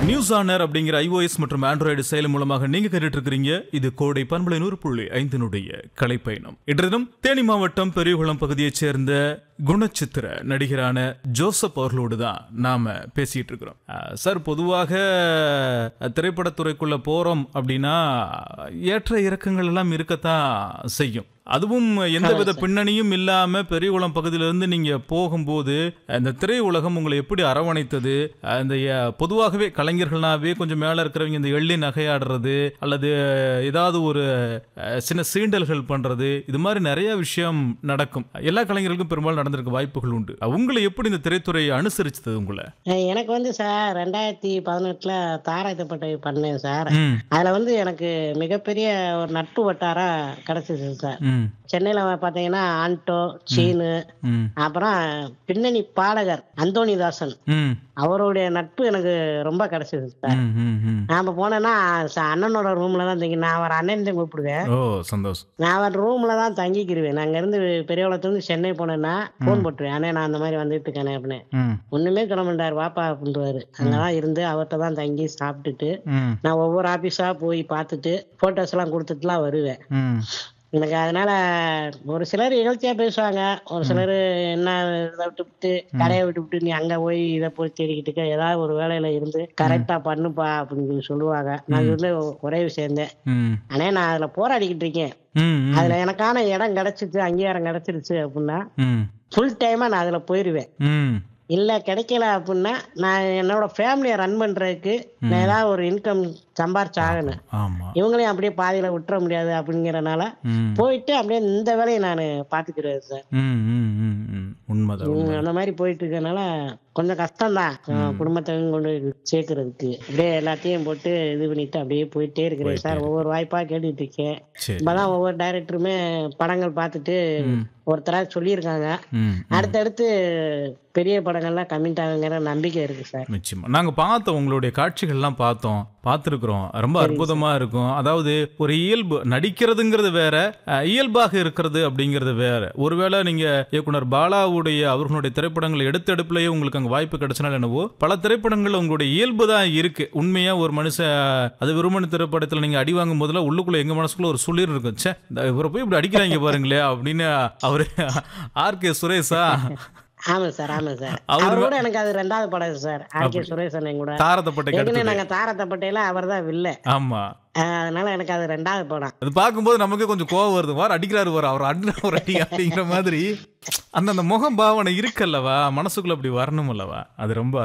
News on air அப்படிங்கிற iOS மற்றும் android செயலி மூலமாக நீங்க கேட்டுட்டு இருக்கிறீங்க இது கோடை பண்பலை நூறு புள்ளி ஐந்தினுடைய கலைப்பயணம் இன்று தினம் தேனி மாவட்டம் பெரியகுளம் பகுதியைச் சேர்ந்த குணச்சித்திர நடிகரான ஜோசப் அவர்களோடு தான் நாம பேசிட்டு இருக்கிறோம் அஹ், சார் பொதுவாக அஹ், திரைப்படத்துறைக்குள்ள போறோம் அப்படின்னா ஏற்ற இறக்கங்கள் எல்லாம் இருக்கத்தான் செய்யும் அதுவும் எந்தவித பின்னணியும் இல்லாம பெரியகுளம் பகுதியிலிருந்து நீங்க போகும்போது அந்த திரை உலகம் உங்களை எப்படி அரவணைத்தது அந்த அஹ், பொதுவாகவே கலைஞர்கள்னாவே கொஞ்சம் மேல இருக்கிறவங்க இந்த எள்ளி நகையாடுறது அல்லது ஏதாவது ஒரு அஹ், சின்ன சீண்டல்கள் பண்றது இது மாதிரி நிறைய விஷயம் நடக்கும் எல்லா கலைஞர்களுக்கும் பெரும்பாலும் நடந்திருக்க வாய்ப்புகள் உண்டு உங்களை எப்படி இந்த திரைத்துறை அனுசரிச்சது உங்களை அஹ் எனக்கு வந்து சார் ரெண்டாயிரத்தி பதினெட்டுல தாராயத்தப்பட்டை பண்ணேன் சார் ம், அதுல வந்து எனக்கு மிகப்பெரிய ஒரு நட்பு வட்டாரம் கிடைச்சிது சார் ம், சென்னையில பாத்தீங்கன்னா ஆண்டோ சீனு ம், அப்புறம் பின்னணி பாடகர் அந்தோணிதாசன் ம், அவருடைய நட்பு எனக்கு ரொம்ப கிடைச்சது சார் ம், ம், ம். நாம போனேன்னா ச- அண்ணனோட ரூம்ல தான் தங்கி நான் அவர் அண்ணன் தான் கூப்பிடுவேன் ஓ சந்தோஷம் நான் அவர் ரூம்ல தான் தங்கிக்கிருவேன் நாங்க இருந்து பெரியவளத்துலேருந்து சென்னை போனேன்னா ஃபோன் போட்டுருவேன் அண்ணே நான் அந்த மாதிரி வந்துட்டு இருக்கேனே அப்படின்னு ம், ஒண்ணுமே சொல்ல மாட்டார் வாப்பா அப்படின்றாரு அங்கதான் இருந்து அவர்கிட்ட தான் தங்கி சாப்பிட்டுட்டு ம், நான் ஒவ்வொரு ஆபீஸா போய் பார்த்துட்டு போட்டோஸ் எல்லாம் கொடுத்துட்டுலாம் வருவேன் ம், எனக்கு அதனால ஒரு சிலர் இகழ்ச்சியா பேசுவாங்க ஒரு சிலர் என்ன இதை விட்டுவிட்டு கடையை விட்டுவிட்டு நீ அங்க போய் இதை போய் தேடிக்கிட்டு இருக்க ஏதாவது ஒரு வேலையில இருந்து கரெக்டா பண்ணுப்பா அப்படின்னு சொல்லி சொல்லுவாங்க நான் வந்து ஒரே விஷயம்தான் ம், ஆனா நான் அதுல போராடிக்கிட்டு இருக்கேன் ம், ம், அதுல எனக்கான இடம் கிடைச்சிச்சு அங்கீகாரம் கிடைச்சிருச்சு அப்படின்னா ம், ஃபுல் டைமா நான் அதுல போயிருவேன் ம், இல்ல கிடைக்கல அப்படின்னா நான் என்னோட ஃபேமிலியை ரன் பண்றதுக்கு நான் ஏதாவது ஒரு இன்கம் சம்பாரிச்சு ஆகணும் ஆமா இவங்களையும் அப்படியே பாதியில விட்டுற முடியாது அப்படிங்கறனால ம், போயிட்டு அப்படியே இந்த வேலையை நான் பாத்துக்கிறது சார் ம், ம், ம், ம். உண்மைதான் உம், அந்த மாதிரி போயிட்டு இருக்கனால கொஞ்சம் கஷ்டம்தான் அஹ் குடும்பத்தையும் கொண்டு போய் சேர்க்கறதுக்கு அப்படியே எல்லாத்தையும் போட்டு இது பண்ணிட்டு அப்படியே போயிட்டே இருக்கிறேன் சார் ஒவ்வொரு வாய்ப்பா கேட்டுட்டு இருக்கேன் சரி இப்பதான் ஒவ்வொரு டைரக்டருமே படங்கள் பார்த்துட்டு ஒருத்தரா சொல்லியிருக்காங்க ம், அடுத்தடுத்து பெரிய படங்கள்லாம் கம்மிட் ஆகுங்கிற நம்பிக்கை இருக்கு சார் நிச்சயமா நாங்க பார்த்தோம் உங்களுடைய காட்சிகள்லாம் பார்த்தோம் பார்த்துருக்குறோம் ரொம்ப அற்புதமா இருக்கும் அதாவது ஒரு இயல்பு நடிக்கிறதுங்கிறது வேற அஹ், இயல்பாக இருக்கிறது அப்படிங்கிறது வேற ஒருவேளை நீங்க இயக்குனர் பாலாவுடைய அவர்களுடைய திரைப்படங்கள் எடுத்த எடுப்புலயே உங்களுக்கு அங்க வாய்ப்பு கிடைச்சனால என்னவோ பல திரைப்படங்கள் உங்களுடைய இயல்பு தான் இருக்கு உண்மையா ஒரு மனுஷன் அது விருமணி திரைப்படத்துல நீங்க அடி வாங்கும் போதுல உள்ளுக்குள்ள எங்க மனசுக்குள்ள ஒரு சுளிர் இருக்கும் ச்சே இந்த இவரை போய் இப்படி அடிக்கிறாங்க பாருங்களே அப்படின்னு அவரு ஆர் கே சுரேஷா ஆமா சார் ஆமா சார் அவரு அவர் கூட எனக்கு அது ரெண்டாவது படம் சார் ஆர் கே சுரேசன் கூட தாரத்தப்பட்டை ஏற்கனவே கடுத்து நாங்க தாரத்தப்பட்டையில அவர் தான் வில்ல ஆமா அதனால எனக்கு அது ரெண்டாவது படம் அது பார்க்கும்போது நமக்கு கொஞ்சம் கோவம் வருது வார் அடிக்கிறாரு வார் அவர் அடினா ஒரு அடி அப்படிங்கிற மாதிரி அந்த அந்த முகம் பாவனை இருக்கல்லவா மனசுக்குள்ள அப்படி வரணும் அல்லவா அது ரொம்ப